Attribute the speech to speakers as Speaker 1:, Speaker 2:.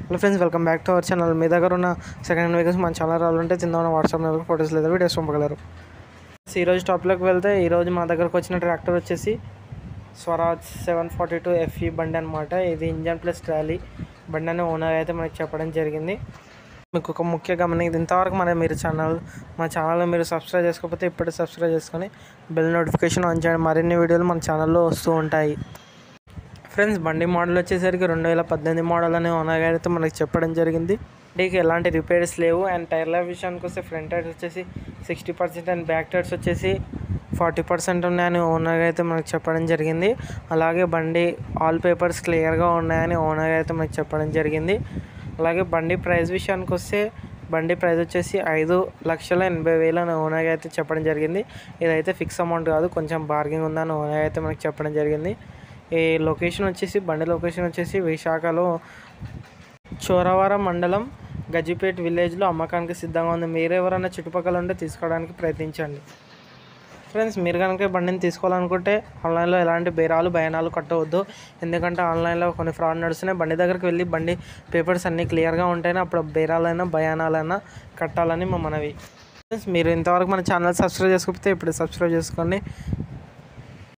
Speaker 1: hello friends welcome back to our channel మీ దగ్గర ఉన్న సెకండ్ హ్యాండ్ వెహికల్స్ మన ఛానల్ రావాలంటే కింద ఉన్న వాట్సాప్ నెంబర్ ఫోటోస్ లేదా వీడియోస్ పంపగలరు ఈరోజు టాప్లోకి వెళ్తే ఈరోజు మా దగ్గరకు వచ్చిన ట్రాక్టర్ వచ్చేసి Swaraj seven forty two FE బండి అనమాట ఇది ఇంజన్ ప్లస్ ట్రాలీ బండి అని ఓనర్ అయితే మనకి చెప్పడం జరిగింది మీకు ఒక ముఖ్య గమనిక ఇంతవరకు మన మీరు ఛానల్ మా ఛానల్లో మీరు సబ్స్క్రైబ్ చేసుకోకపోతే ఇప్పుడే సబ్స్క్రైబ్ చేసుకొని బెల్ నోటిఫికేషన్ ఆన్ చేయండి మరిన్ని వీడియోలు మన ఛానల్లో వస్తూ ఉంటాయి ఫ్రెండ్స్ బండి మోడల్ వచ్చేసరికి రెండు వేల పద్దెనిమిది మోడల్ అని ఓనర్ గారు అయితే మనకి చెప్పడం జరిగింది బండికి ఎలాంటి రిపేర్స్ లేవు అండ్ టైర్ల విషయానికి వస్తే ఫ్రంట్ టైర్స్ వచ్చేసి sixty percent and back tyres వచ్చేసి ఫార్టీ పర్సెంట్ ఉన్నాయని ఓనర్ అయితే మనకి చెప్పడం జరిగింది అలాగే బండి ఆల్ పేపర్స్ క్లియర్గా ఉన్నాయని ఓనర్ అయితే మనకి చెప్పడం జరిగింది అలాగే బండి ప్రైస్ విషయానికి వస్తే బండి ప్రైస్ వచ్చేసి ఐదు లక్షల ఎనభై వేలు అని ఓనర్ అయితే చెప్పడం జరిగింది ఇదైతే ఫిక్స్ అమౌంట్ కాదు కొంచెం బార్గింగ్ ఉందని ఓనర్ అయితే మనకి చెప్పడం జరిగింది ఈ లొకేషన్ వచ్చేసి బండి లొకేషన్ వచ్చేసి విశాఖలో చోరవరం మండలం గజిపేట్ విలేజ్లో అమ్మకానికి సిద్ధంగా ఉంది మీరు ఎవరైనా చుట్టుపక్కల ఉంటే తీసుకోవడానికి ప్రయత్నించండి ఫ్రెండ్స్ మీరు కనుక ఈ బండిని తీసుకోవాలనుకుంటే ఆన్లైన్లో ఎలాంటి బేరాలు భయానాలు కట్టవద్దు ఎందుకంటే ఆన్లైన్లో కొన్ని ఫ్రాడ్ నడుస్తున్నాయి బండి దగ్గరికి వెళ్ళి బండి పేపర్స్ అన్నీ క్లియర్గా ఉంటేనే అప్పుడు బేరాలైనా భయానాలైనా కట్టాలని మా మనవి ఫ్రెండ్స్ మీరు ఇంతవరకు మన ఛానల్ సబ్స్క్రైబ్ చేసుకోకపోతే ఇప్పుడు సబ్స్క్రైబ్ చేసుకోండి